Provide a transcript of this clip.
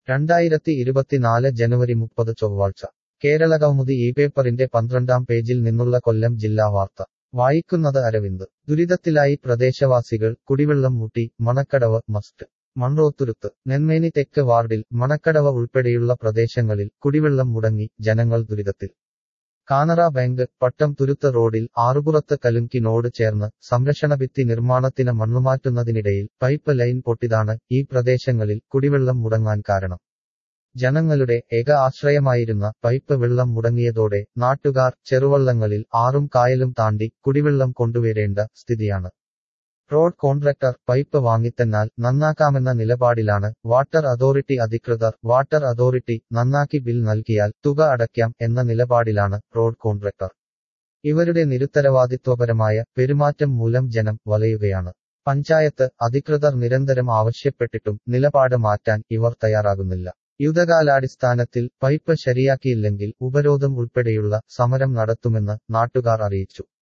രണ്ടായിരത്തി ഇരുപത്തിനാല് ജനുവരി മുപ്പത് ചൊവ്വാഴ്ച കേരള കൗമുദി ഈ പേപ്പറിന്റെ പന്ത്രണ്ടാം പേജിൽ നിന്നുള്ള കൊല്ലം ജില്ലാ വാർത്ത വായിക്കുന്നത് അരവിന്ദ് ദുരിതത്തിലായി പ്രദേശവാസികൾ കുടിവെള്ളം മുട്ടി മണക്കടവ് മസ്റ്റ് മൺറോത്തുരുത്ത് നെന്മേനി തെക്ക് വാർഡിൽ മണക്കടവ് ഉൾപ്പെടെയുള്ള പ്രദേശങ്ങളിൽ കുടിവെള്ളം മുടങ്ങി ജനങ്ങൾ ദുരിതത്തിൽ കാനറ ബാങ്ക് പട്ടം തുരുത്ത് റോഡിൽ ആറുപുറത്ത് കലുങ്കിനോട് ചേർന്ന് സംരക്ഷണഭിത്തി നിർമ്മാണത്തിന് മണ്ണുമാറ്റുന്നതിനിടയിൽ പൈപ്പ് ലൈൻ പൊട്ടിതാണ് ഈ പ്രദേശങ്ങളിൽ കുടിവെള്ളം മുടങ്ങാൻ കാരണം ജനങ്ങളുടെ ഏക ആശ്രയമായിരുന്ന പൈപ്പ് വെള്ളം മുടങ്ങിയതോടെ നാട്ടുകാർ ചെറുവള്ളങ്ങളിൽ ആറും കായലും താണ്ടി കുടിവെള്ളം കൊണ്ടുവരേണ്ട സ്ഥിതിയാണ് റോഡ് കോൺട്രാക്ടർ പൈപ്പ് വാങ്ങിത്തന്നാൽ നന്നാക്കാമെന്ന നിലപാടിലാണ് വാട്ടർ അതോറിറ്റി അധികൃതർ വാട്ടർ അതോറിറ്റി നന്നാക്കി ബിൽ നൽകിയാൽ തുക അടയ്ക്കാം എന്ന നിലപാടിലാണ് റോഡ് കോൺട്രാക്ടർ ഇവരുടെ നിരുത്തരവാദിത്വപരമായ പെരുമാറ്റം മൂലം ജനം വലയുകയാണ് പഞ്ചായത്ത് അധികൃതർ നിരന്തരം ആവശ്യപ്പെട്ടിട്ടും നിലപാട് മാറ്റാൻ ഇവർ തയ്യാറാകുന്നില്ല യുദ്ധകാലാടിസ്ഥാനത്തിൽ പൈപ്പ് ശരിയാക്കിയില്ലെങ്കിൽ ഉപരോധം ഉൾപ്പെടെയുള്ള സമരം നടത്തുമെന്ന് നാട്ടുകാർ അറിയിച്ചു